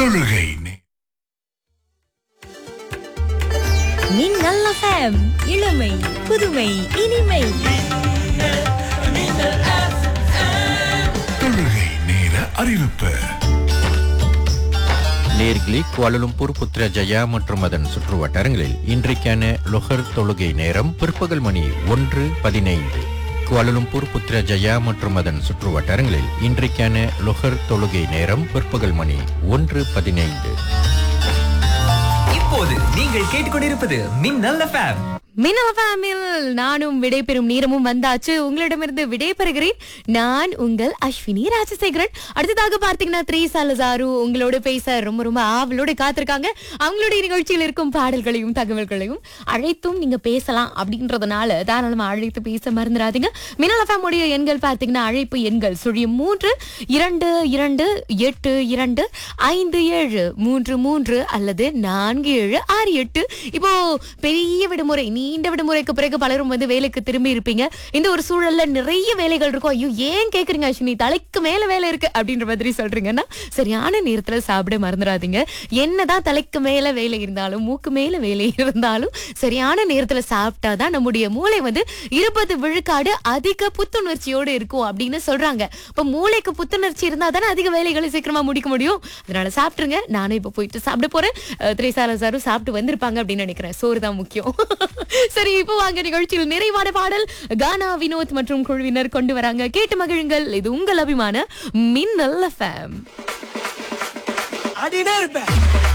தொழுகை நே- மின்னல் எஃப்எம் இளமை புதுமை இனிமை தொழுகை நேர அறிவிப்பு நேர்களே குவாலலும்பூர் புத்ரஜயா மற்றும் அதன் சுற்று வட்டாரங்களில் இன்றைக்கான லொஹர் தொழுகை நேரம் பிற்பகல் மணி ஒன்று பதினைந்து குவாலலும்பூர் புத்ரஜயா மற்றும் அதன் சுற்று வட்டாரங்களில் இன்றைக்கான லொஹர் தொழுகை நேரம் பிற்பகல் மணி ஒன்று பதினைந்து இப்போது நீங்கள் கேட்டுக்கொண்டிருப்பது மின்னல் எஃப்எம் மின்னல் எஃப்எம்மில் நானும் விடைபெறும் நேரமும் வந்தாச்சு உங்களிடமிருந்து விடைபெறுகிறேன் நான் உங்கள் அஸ்வினி ராஜசேகரன் அடுத்ததாக பார்த்தீங்கன்னா த்ரீ சாலசாரு உங்களோட பேச ரொம்ப ரொம்ப ஆவலோட காத்திருக்காங்க அவங்களுடைய நிகழ்ச்சியில் இருக்கும் பாடல்களையும் தகவல்களையும் அழைத்தும் நீங்க பேசலாம் அப்படின்றதுனால தாராளமா அழைத்து பேச மறந்துடாதீங்க மின்னல் எஃப்எம் உடைய எண்கள் பார்த்தீங்கன்னா அழைப்பு எண்கள் சுழியம் மூன்று இரண்டு இரண்டு எட்டு இரண்டு ஐந்து ஏழு மூன்று மூன்று அல்லது நான்கு ஏழு ஆறு எட்டு இப்போ பெரிய விடுமுறை நீண்ட விடுமுறைக்கு பிறகு பலரும் வந்து வேலைக்கு திரும்பி இருப்பீங்க இந்த ஒரு சூழல்ல நிறைய வேலைகள் இருக்கும் ஐயோ ஏன் கேக்குறீங்க அஸ்வினி தலைக்கு மேல வேலை இருக்கு அப்படின்ற மாதிரி சொல்றீங்கன்னா சரியான நேரத்துல சாப்பிட மறந்துடாதீங்க என்னதான் தலைக்கு மேல வேலை இருந்தாலும் மூக்கு மேல வேலை இருந்தாலும் சரியான நேரத்துல சாப்பிட்டாதான் நம்முடைய மூளை வந்து இருபது விழுக்காடு அதிக புத்துணர்ச்சியோடு இருக்கும் அப்படின்னு சொல்றாங்க இப்ப மூளைக்கு புத்துணர்ச்சி இருந்தா தானே அதிக வேலைகளை சீக்கிரமா முடிக்க முடியும் அதனால சாப்பிட்டுருங்க நானும் இப்ப போயிட்டு சாப்பிட போறேன் அஹ் திரைசாரா சாரும் சாப்பிட்டு வந்திருப்பாங்க அப்படின்னு நினைக்கிறேன் சோறு தான் முக்கியம் சரி இப்போ வாங்க நிகழ்ச்சியில் நிறைவான பாடல் கானா வினோத் மற்றும் குழுவினர் கொண்டு வராங்க கேட்டு மகிழுங்கள் இது உங்கள் அபிமான மின்னல் எஃப்எம் ஆடினே இருப்பேன்